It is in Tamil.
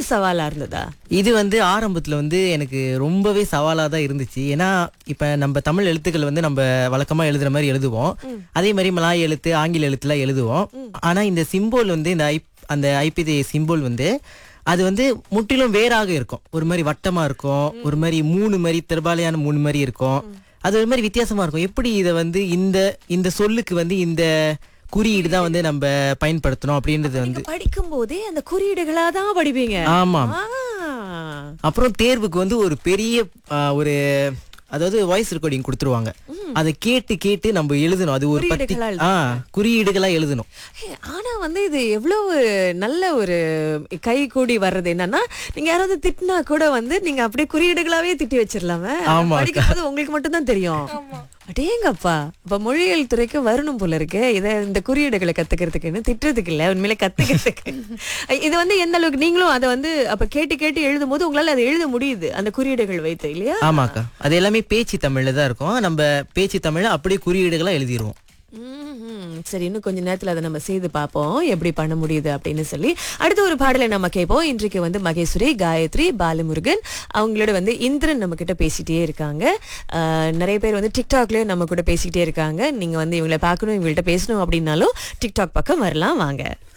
கொஞ்சம் சவாலா இருந்ததா இது வந்து ஆரம்பத்துல வந்து எனக்கு ரொம்பவே சவாலா தான் இருந்துச்சு ஏன்னா இப்ப நம்ம தமிழ் எழுத்துக்கள் வந்து நம்ம வழக்கமா எழுதுற மாதிரி எழுதுவோம் அதே மாதிரி மலாய் எழுத்து ஆங்கில எழுத்துலாம் எழுதுவோம் ஆனா இந்த சிம்போல் வந்து இந்த ஐ அந்த ஐபிதி சிம்போல் வந்து அது வந்து முற்றிலும் வேறாக இருக்கும் ஒரு மாதிரி வட்டமா இருக்கும் ஒரு மாதிரி மூணு மாதிரி திரபாலையான மூணு மாதிரி இருக்கும் அது ஒரு மாதிரி வித்தியாசமா இருக்கும் எப்படி இதை வந்து இந்த இந்த சொல்லுக்கு வந்து இந்த குறியீடு தான் வந்து நம்ம பயன்படுத்தணும் அப்படின்றது வந்து படிக்கும் போதே அந்த குறியீடுகளா தான் படிப்பீங்க ஆமாம் ஆ. அப்புறம் தேர்வுக்கு வந்து ஒரு பெரிய ஆ, ஒரு அதாவது வாய்ஸ் ரெக்கார்டிங் கொடுத்துருவாங்க அதை கேட்டு கேட்டு நம்ம எழுதணும் அது ஒரு பத்தி குறியீடுகளா ஆ குறியீடுகளா எழுதணும் ஹே, ஆனா வந்து இது எவ்வளவு நல்ல ஒரு கை கூடி வர்றது என்னன்னா நீங்க யாராவது திட்டினா கூட வந்து நீங்க அப்படியே குறியீடுகளாவே திட்டி வச்சிடலாமே ஆமா, படிக்கும்போது உங்களுக்கு மட்டும் தான் தெரியும் அடேங்கப்பா அப்ப மொழியியல் துறைக்கு வரணும் போல இருக்கு இத இந்த குறியீடுகளை கத்துக்கிறதுக்குன்னு திட்டுறதுக்கு இல்ல உண்மையில கத்துக்கிறதுக்கு இது வந்து எந்த அளவுக்கு நீங்களும் அதை வந்து அப்ப கேட்டு கேட்டு எழுதும் போது உங்களால அதை எழுத முடியுது அந்த குறியீடுகள் வைத்து இல்லையா ஆமாக்கா அது எல்லாமே பேச்சு தமிழ்ல தான் இருக்கும் நம்ம பேச்சு தமிழ்ல அப்படியே குறியீடுகளா எழுதிருவோம் ம்ஹும். சரி இன்னும் கொஞ்ச நேரத்துல அதை நம்ம செய்து பார்ப்போம் எப்படி பண்ண முடியுது அப்படின்னு சொல்லி அடுத்த ஒரு பாடலை நம்ம கேட்போம் இன்றைக்கு வந்து மகேஸ்வரி காயத்ரி பாலமுருகன் அவங்களோட வந்து இந்திரன் நம்ம கிட்ட பேசிட்டே இருக்காங்க ஆஹ், நிறைய பேர் வந்து டிக்டாக்லயும் நம்ம கூட பேசிக்கிட்டே இருக்காங்க நீங்க வந்து இவங்களை பார்க்கணும் இவங்கள்ட்ட பேசணும் அப்படின்னாலும் டிக்டாக் பக்கம் வரலாம் வாங்க